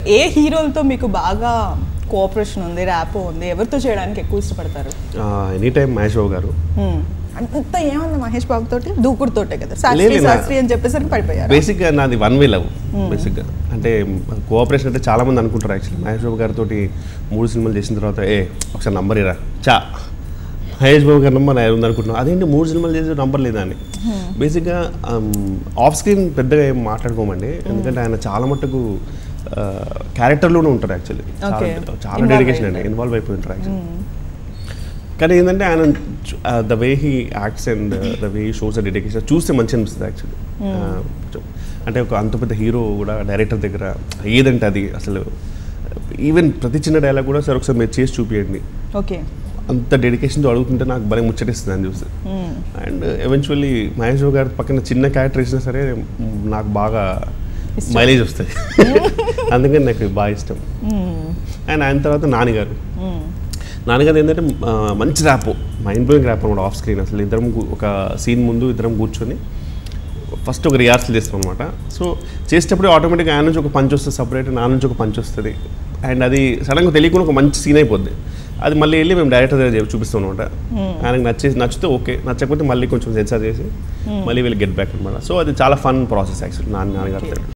ఏ హీరోలతో మీకు బాగా కోఆపరేషన్ ఉంది ర్యాపో ఉంది ఎవరితో చేయడానికి ఎక్కువ ఇష్టపడతారు ఎనీ టైం మహేష్ బాబు గారు Hmm. అంత ఏముంది మహేష్ బాబు తోటి దూకుడుతోటే కదా శాస్త్రి లేదు, నా- శాస్త్రి అని చెప్పేసరికి పడిపోయారు బేసిక్గా నాది వన్ వే లవ్ బేసిక్గా అంటే కోఆపరేషన్ అంటే చాలా మంది అనుకుంటారు యాక్చువల్లీ మహేష్ బాబు గారితో మూడు సినిమాలు చేసిన తర్వాత ఏ ఒకసారి నంబర్ ఇరా చా మహేష్ బాబు గారి నంబర్ ఉంది అనుకుంటున్నాం అదేంటి మూడు సినిమాలు చేసి నంబర్ లేదా అని బేసిక్గా ఆఫ్ స్క్రీన్ పెద్దగా ఏం మాట్లాడుకోమండి ఎందుకంటే ఆయన చాలా మట్టుకు క్యారెక్టర్లోనే ఉంటారు యాక్చువల్లీ Okay. చాలా చాలా Involve డెడికేషన్ అండి అయ్యారు. ఇన్వాల్వ్ అయిపోయి ఉంటారు యాక్చువల్లీ కానీ ఏంటంటే ఆయన the way he acts and the way shows dedication చూస్తే మంచి అనిపిస్తుంది యాక్చువల్లీ అంటే ఒక అంత పెద్ద హీరో కూడా డైరెక్టర్ దగ్గర ఏదంటే అది అసలు ఈవెన్ ప్రతి చిన్న డైలాగ్ కూడా సార్ ఒకసారి మీరు చేసి చూపించండి ఓకే అంత డెడికేషన్తో అడుగుతుంటే నాకు భలే ముచ్చటిస్తుంది అని చూస్తే అండ్ ఎవెన్చువల్లీ మహేష్ బాబు గారి పక్కన చిన్న క్యారెక్టర్ ఇచ్చినా సరే మ్, నాకు బాగా మైలేజ్ వస్తుంది అందుకని నాకు బాగా ఇష్టం అండ్ ఆయన తర్వాత నాన్నగారు నాన్నగారు ఏంటంటే ఆ, మంచి ర్యాప్ మైండ్ బ్లోయింగ్ ర్యాప్ అనమాట ఆఫ్ స్క్రీన్ అసలు ఇద్దరం కు- ఒక సీన్ ముందు ఇద్దరం కూర్చొని ఫస్ట్ ఒక రిహార్సల్ చేస్తాం అనమాట సో చేసేటప్పుడు ఆటోమేటిక్గా ఆయన నుంచి ఒక పంచ్ వస్తుంది సపరేట్ నా నుంచి ఒక పంచ్ వస్తుంది అండ్ అది సడన్గా తెలియకుండా ఒక మంచి సీన్ అయిపోద్ది అది మళ్ళీ వెళ్ళి మేము డైరెక్టర్ దగ్గర చెప్పి చూపిస్తాం అనమాట ఆయనకు నచ్చేసి నచ్చితే ఓకే నచ్చకపోతే మళ్ళీ కొంచెం సెన్సార్ చేసి మళ్ళీ వీళ్ళు గెట్ బ్యాక్ అనమాట సో అది చాలా ఫన్ ప్రాసెస్ యాక్చువల్లీ నాన్న నాన్నగారి దగ్గర